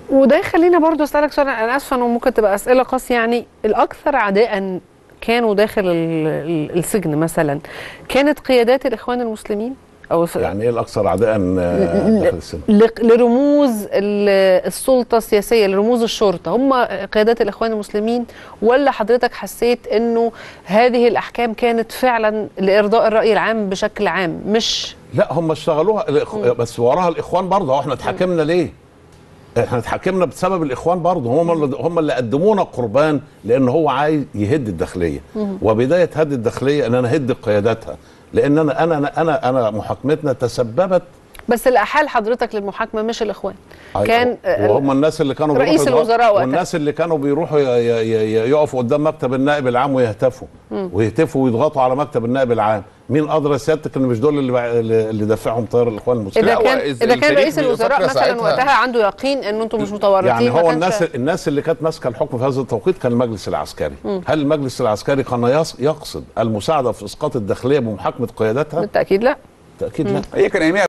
وده يخلينا برضو اسالك سؤال انا اسفه انه ممكن تبقى اسئله قاسيه يعني الاكثر عداء كانوا داخل ال- ال- السجن مثلا كانت قيادات الاخوان المسلمين او ف- يعني ايه الاكثر عداء آه، داخل السجن لق- لرموز ال- السلطه السياسيه لرموز الشرطه هم قيادات الاخوان المسلمين ولا حضرتك حسيت انه هذه الاحكام كانت فعلا لارضاء الراي العام بشكل عام مش لا هم اشتغلوها الإخ... بس وراها الاخوان برضه هو احنا اتحاكمنا ليه؟ احنا اتحاكمنا بسبب الاخوان برضه هم اللي هم اللي قدمونا قربان لان هو عايز يهد الداخليه وبدايه هد الداخليه ان انا اهد قياداتها لان انا انا انا انا محاكمتنا تسببت بس اللي احال حضرتك للمحاكمه مش الاخوان كان وهم الناس اللي كانوا رئيس بيروحوا الوزراء وقتها. والناس اللي كانوا بيروحوا ي- ي- ي- يقفوا قدام مكتب النائب العام ويهتفوا ويهتفوا ويضغطوا على مكتب النائب العام مين ادرى سيادتك ان مش دول اللي بع- اللي دافعهم طيار الاخوان المسلمين اذا لا، كان هو إذ- اذا كان الفريق رئيس الوزراء فاكرة مثلا ساعتها- وقتها عنده يقين ان انتم مش متورطين يعني ما هو كانش- الناس الناس اللي كانت ماسكه الحكم في هذا التوقيت كان المجلس العسكري هل المجلس العسكري كان يص- يقصد المساعده في اسقاط الداخليه بمحاكمه قياداتها بالتاكيد لا تاكيد لا هي كان اياميها